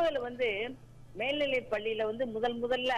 முதல் வந்து மேல்நிலை பள்ளியில வந்து முதல் முதல்ல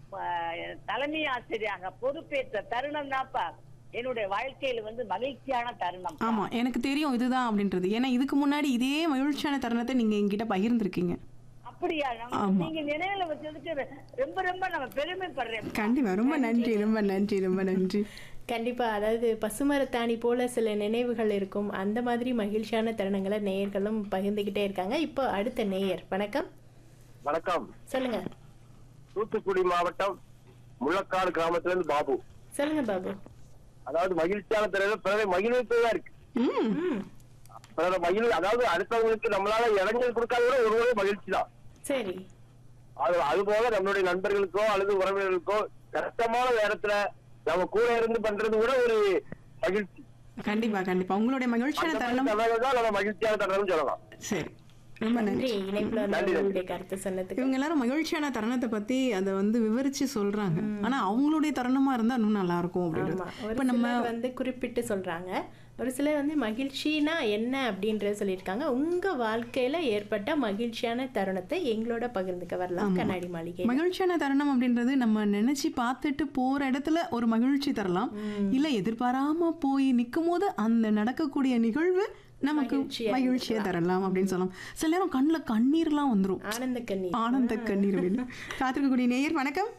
ஆஹ், தலைமை ஆசிரியராக பொறுப்பேற்ற தருணம் தான்ப்பா என்னுடைய வாழ்க்கையில வந்து மகிழ்ச்சியான தருணம் ஆமா எனக்கு தெரியும் இதுதான் அப்படின்றது ஏன்னா இதுக்கு முன்னாடி இதே மகிழ்ச்சியான தருணத்தை நீங்க என்கிட்ட பகிர்ந்திருக்கீங்க அப்படியா நம்ம- ஆமா. நீங்க நினைவுல வச்சதுக்கு ரொம்ப ரொம்ப நம்ம பெருமைப்படுறேன் கண்டிப்பா ரொம்ப நன்றி ரொம்ப நன்றி ரொம்ப நன்றி கண்டிப்பா அதாவது பசுமரத்தாணி போல சில நினைவுகள் இருக்கும் அந்த மாதிரி மகிழ்ச்சியான தருணங்களை நேயர்களும் பகிர்ந்துகிட்டே இருக்காங்க இப்போ அடுத்த நேயர் வணக்கம் வணக்கம் சொல்லுங்க தூத்துக்குடி மாவட்டம் முள்ளக்காடு கிராமத்துல இருந்து பாபு சொல்லுங்க பாபு அதாவது மகிழ்ச்சியான தலைவர் பிறரை மகிழ்விப்பதா இருக்கு ம் ம் பிறரை மகிழ் அதாவது அடுத்தவங்களுக்கு நம்மளால இளைஞர் கொடுக்காத விட ஒரு முறை மகிழ்ச்சி தான் சரி அது அது போல நம்மளுடைய நண்பர்களுக்கோ அல்லது உறவினர்களுக்கோ கஷ்டமான நேரத்துல நம்ம கூட இருந்து பண்றது கூட ஒரு மகிழ்ச்சி கண்டிப்பா கண்டிப்பா உங்களுடைய மகிழ்ச்சியான அந்த தருணம் மாதிரி தருணம் தான் நம்ம மகிழ்ச்சியான தருணம் சொல்லலாம் சரி ரொம்ப நன்றி நன்றி இணைப்புல வந்து நன்றி, நன்றி. உங்களுடைய கருத்து சொன்னதுக்கு இவங்க எல்லாரும் மகிழ்ச்சியான தருணத்தை பத்தி அதை வந்து விவரிச்சு சொல்றாங்க ஆனா அவங்களுடைய தருணமா இருந்தா இன்னும் நல்லா இருக்கும் ஆமா அப்படின்றது ஒரு இப்ப நம்ம சிலர் வந்து குறிப்பிட்டு சொல்றாங்க ஒரு சிலர் வந்து மகிழ்ச்சினா என்ன அப்படின்றத சொல்லியிருக்காங்க உங்க வாழ்க்கையில ஏற்பட்ட மகிழ்ச்சியான தருணத்தை எங்களோட பகிர்ந்துக்க வரலாம் கண்ணாடி மாளிகை மகிழ்ச்சியான தருணம் அப்படின்றது நம்ம நினைச்சு பார்த்துட்டு போற இடத்துல ஒரு மகிழ்ச்சி தரலாம் இல்ல எதிர்பாராம போய் நிக்கும் போது அந்த நடக்கக்கூடிய நிகழ்வு நமக்கு மகிழ்ச்சியா மகிழ்ச்சியை தரலாம் அப்படின்னு சொல்லலாம் சில நேரம் கண்ணுல கண்ணீர்லாம் வந்துரும் ஆனந்த கண்ணி ஆனந்த கண்ணீர் அப்படின்னு காத்திருக்கக்கூடிய நேயர் வணக்கம்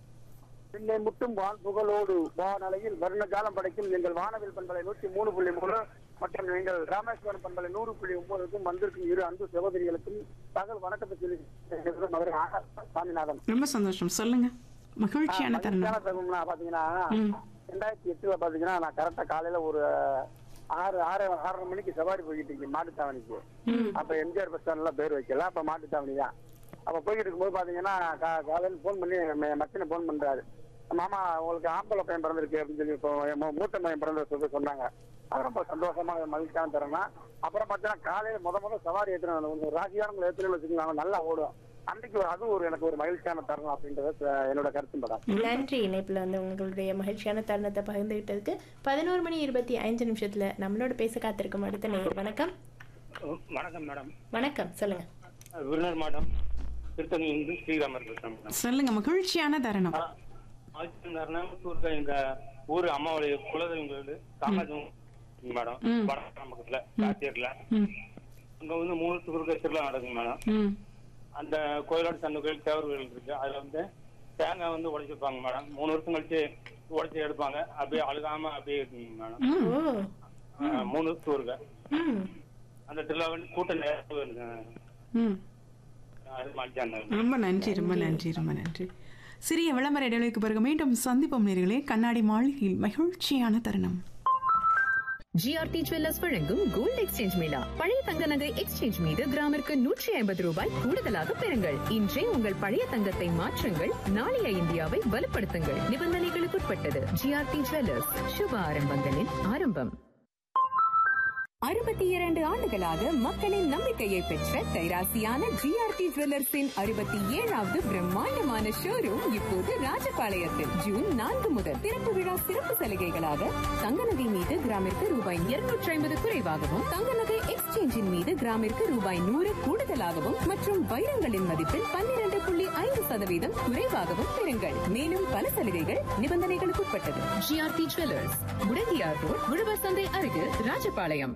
பின்னை முட்டும் வான் புகழோடு வானலையில் வர்ண ஜாலம் படைக்கும் எங்கள் வானவில் பண்பலை நூற்றி மூணு புள்ளி மூணு மற்றும் எங்கள் ராமேஸ்வரம் பண்பலை நூறு புள்ளி ஒன்பதுக்கும் வந்திருக்கும் இரு அன்பு சகோதரிகளுக்கும் தகவல் வணக்கத்தை சொல்லி மதுரை ஆ- சாமிநாதன் ரொம்ப சந்தோஷம் சொல்லுங்க மகிழ்ச்சியான தருணம் மகிழ்ச்சியான தருணம்னா பாத்தீங்கன்னா ம். ரெண்டாயிரத்தி எட்டுல பாத்தீங்கன்னா நான் கரெக்டா காலையில ஒரு ஆறு ஆறு ஆறரை மணிக்கு சவாரி போய்கிட்டு இருக்கேன் மாட்டுத்தாவணிக்கு அப்ப எம்ஜிஆர் பஸ் ஸ்டாண்ட்ல பேர் வைக்கல அப்ப மாட்டுத்தாவணி தான் அப்ப போய்கிட்டு இருக்கும்போது பாத்தீங்கன்னா கா- காலையில போன் பண்ணி ம- மச்சனை போன் பண்றாரு மாமா உங்களுக்கு ஆம்பளை பையன் பிறந்திருக்கு அப்படின்னு சொல்லி இப்போ என் மூ- மூத்த பையன் பிறந்த சொல்லி சொன்னாங்க அது ரொம்ப சந்தோஷமா மகிழ்ச்சியான தருணம் அப்புறம் பார்த்தீங்கன்னா காலையில முத முத சவாரி ஏற்றுறாங்க ராசியானவங்களை ஏற்றுன்னு வச்சுக்கோங்க நல்லா ஓடும் அன்னைக்கு ஒரு- அதுவும் ஒரு எனக்கு ஒரு மகிழ்ச்சியான தருணம் அப்படின்றத அஹ், என்னோட கருத்து மேடம் நன்றி இணைப்புல வந்து உங்களுடைய மகிழ்ச்சியான தருணத்தை பகிர்ந்துகிட்டதுக்கு பதினோரு மணி இருபத்தி ஐந்து நிமிஷத்துல நம்மளோட பேச காத்திருக்கும் அடுத்த நேயர் வணக்கம் வணக்கம் மேடம் வணக்கம் சொல்லுங்க விருதுநகர் மாவட்டம் திருத்தணியிலிருந்து ஸ்ரீராமர் பேசுறேன் மேடம் சொல்லுங்க மகிழ்ச்சியான தருணம் ஆட்சியர்னா எங்க ஊர் அம்மாவுடைய குலதெய்வம் கோயில் காமாஜம் மேடம் ம். வடக்காரம் பக்கத்துல காத்தியர்ல ம் அங்க வந்து மூணு சுகுருக்க திருவிழா நடக்குங்க மேடம் ம் அந்த கோயிலோட சந்த கோயில் தேவர் கோயில் இருக்கு அதுல வந்து தேங்காய் வந்து உடைச்சு வைப்பாங்க மேடம் மூணு வருஷம் கழிச்சு உடைச்சு எடுப்பாங்க அப்படியே அழுகாம அப்படியே இருக்குங்க மேடம் ஓ ஆஹ், மூணு வருஷம் இருக்கு ம் அந்த திருவிழா வந்து கூட்டம் நேரம் இருக்கு ம் அது மகிழ்ச்சியான ரொம்ப நன்றி ரொம்ப நன்றி ரொம்ப நன்றி சிறிய விளம்பர இடைவெளிக்கு பிறகு மீண்டும் சந்திப்போம் நேர்களே கண்ணாடி மாளிகையில் மகிழ்ச்சியான தருணம் ஜிஆர்டி ஜுவல்லர்ஸ் வழங்கும் கோல்ட் எக்ஸ்சேஞ்ச் மேளா பழைய தங்க நகை எக்ஸ்சேஞ்ச் மீது கிராமிற்கு நூற்றி ஐம்பது ரூபாய் கூடுதலாக பெறுங்கள் இன்றே உங்கள் பழைய தங்கத்தை மாற்றுங்கள் நாளைய இந்தியாவை வலுப்படுத்துங்கள் நிபந்தனைகளுக்குட்பட்டது ஜிஆர்டி ஜுவல்லர்ஸ் சுப ஆரம்பங்களின் ஆரம்பம் அறுபத்தி இரண்டு ஆண்டுகளாக மக்களின் நம்பிக்கையை பெற்ற கைராசியான ஜிஆர்டி ஜுவல்லர்ஸின் அறுபத்தி ஏழாவது பிரம்மாண்டமான ஷோரூம் இப்போது ராஜபாளையத்தில் ஜூன் நான்கு முதல் திறப்பு விழா சிறப்பு சலுகைகளாக தங்க நகை மீது கிராமிற்கு ரூபாய் இருநூற்றி ஐம்பது குறைவாகவும் தங்க நகை எக்ஸ்சேஞ்சின் மீது கிராமிற்கு ரூபாய் நூறு கூடுதலாகவும் மற்றும் வைரங்களின் மதிப்பில் பன்னிரண்டு புள்ளி ஐந்து சதவீதம் குறைவாகவும் பெறுங்கள் மேலும் பல சலுகைகள் நிபந்தனைகளுக்குட்பட்டது ஜிஆர்டி ஜுவல்லர்ஸ் முடங்கியார் ரோட் உழவர் சந்தை அருகில் ராஜபாளையம்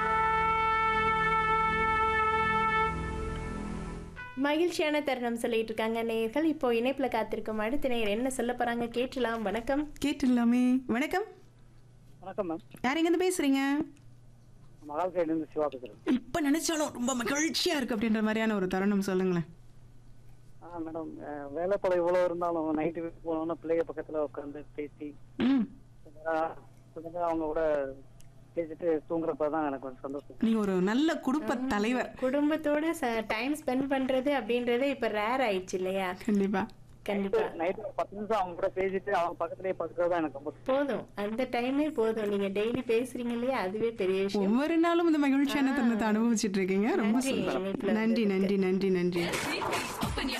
மகிழ்ச்சியான தருணம் சொல்லிட்டு இருக்காங்க நேயர்கள் இப்போ இணைப்புல காத்திருக்கும் அடுத்த நேயர் என்ன சொல்ல போறாங்க கேட்டலாம் வணக்கம் கேட்டுடலாமே வணக்கம் வணக்கம் மேம் யார் எங்கேருந்து பேசுறீங்க மகால் சைடு இருந்து சிவா பேசுறேன் இப்ப நினைச்சாலும் ரொம்ப மகிழ்ச்சியா இருக்கு அப்படின்ற மாதிரியான ஒரு தருணம் சொல்லுங்களேன் ஆ மேடம் வேலை பல இவ்வளவு இருந்தாலும் நைட்டு போனோம்னா பிள்ளைய பக்கத்துல உட்காந்து பேசி ம் கொஞ்ச நேரம் கொஞ்ச நேரம் அவங்க கூட பேசிட்டு தூங்குறப்ப தான் எனக்கு கொஞ்சம் சந்தோஷம் நீங்க ஒரு நல்ல குடும்ப தலைவர் குடும்பத்தோட டைம் ஸ்பெண்ட் பண்றது அப்படின்றதே இப்ப ரேர் ஆயிடுச்சு இல்லையா கண்டிப்பா கண்டிப்பா நைட்டு பத்து நிமிஷம் அவங்க கூட பேசிட்டு அவங்க பக்கத்துலயே படுக்கிறது தான் எனக்கு ரொம்ப போதும் அந்த டைமே போதும் நீங்க டெய்லி பேசுறீங்க இல்லையா அதுவே பெரிய விஷயம் ஒவ்வொரு நாளும் இந்த மகிழ்ச்சியான தருணத்தை அனுபவிச்சுட்டு இருக்கீங்க ரொம்ப நன்றி, சந்தோஷம். இணைப்புல நன்றி நன்றி நன்றி நன்றி